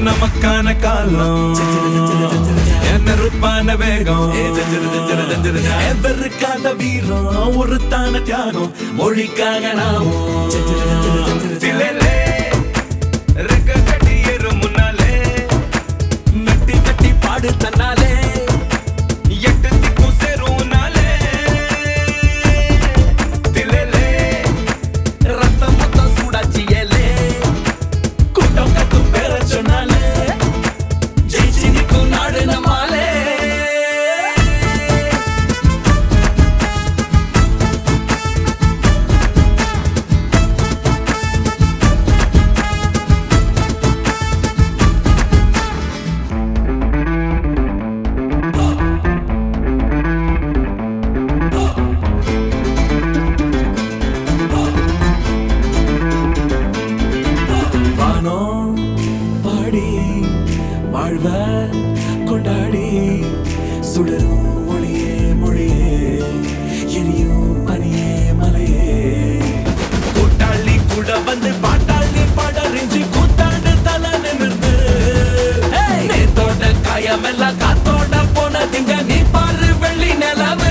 நமக்கான காலம் என்ன நெருப்பான வேகம் எவருக்காத வீரம் ஒருத்தான தியாகம் மொழிக்காக நாமும் தில்லையிலே, ரெக்க கட்டி ஏறும் முன்னாலே நட்டி கட்டி பாடு தன்னாலே எட்டு திக்கும் சேரும் உன்னாலே. தில்லையிலே, ரத்தம் மொத்தம் சூடாச்சியலே கூட்டம் கட்டும் பேர சொன்னாலே ஜெயிச்சு நிற்கும் நாடு நம்மாலே வானம் பாடி வாழ்வ கொண்டாடி சுடரும் மொழியே மொழியே எரியும் பனியே மலையே கூட்டாளி கூட வந்து பாட்டாளி படறிஞ்சு கூத்தாண்டு தலை நிமிர்ந்து நேத்தோட காயமெல்லாம் காத்தோட போனதிங்க நீ பாரு வெள்ளி நிலவு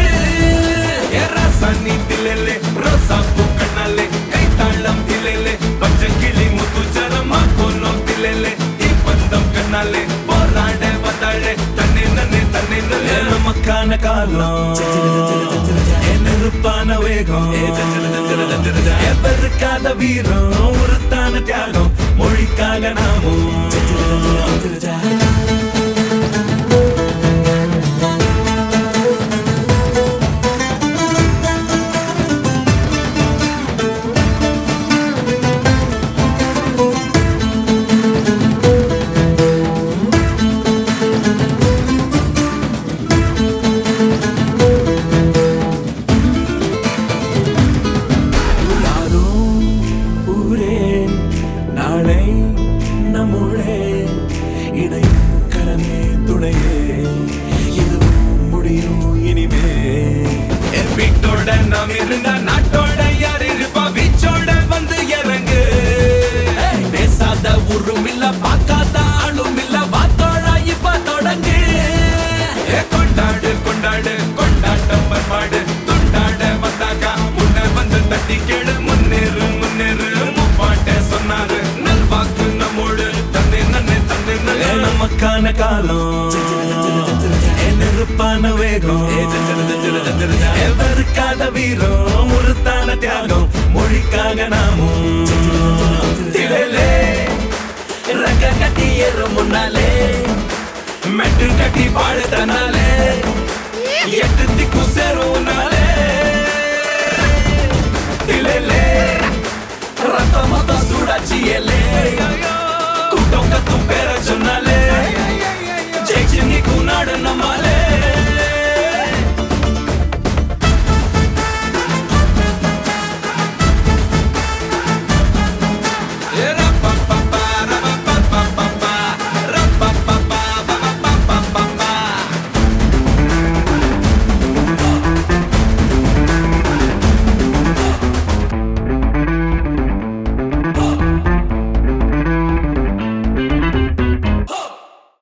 சன்னிதிலே ரோசா பூக்கண்ணாலே கைத்தாளம் திலேலே பச்சை கிளி முத்துச்சரமா கொல்லும் திலேலே தீப்பந்தம் கண்ணாலே போராட வந்தாளே தன்னை நன்னே தன்னை நல்லே நமக்கான காலம் நெருப்பான வேகம் எவருக்காத வீரம் ஒருத்தான தியாகம் மொழிக்காக நாமும் யாரும் ஊரே நாளை நம்முளே இணையும் கரமே துணையே எதுவும் முடியும் இனிமே என் வீட்டோட நாம் இருந்தா நாட்டோட யார் இருப்பா வீச்சோட வந்து இறங்கு பேசாத ஊரும் இல்ல பார்க்காத ஆளும் இல்ல வாத்தோட இப்ப தொடங்கு ஏ கொண்டாடு கொண்டாடு கொண்டாட்டம் பண்பாடு துண்டாட வந்தாக்கா முன்ன வந்து தட்டி கேடு முன்னேறு முன்னேறு முப்பாட்ட சொன்னாரு நல்வாக்கு நம்மோடு தன்னை நன்னே தன்னை நல்லே நமக்கான காலம் நெருப்பான வேகம் எவருக்காத வீரம் ஒருத்தான தியாகம் மொழிக்காக நாமும் திலேலே, ரெக்க கட்டி ஏறும் முன்னாலே மெட்டு கட்டி பாடு தன்னாலே எட்டு திக்கும் சேரும் உன்னாலே திலேலே, ரத்தம் மொத்தம் சூடாச்சியலே கூட்டம் கத்தும் பேர சொன்னாலே ஜெயிச்சு நிற்கும் நாடு நம்மாலே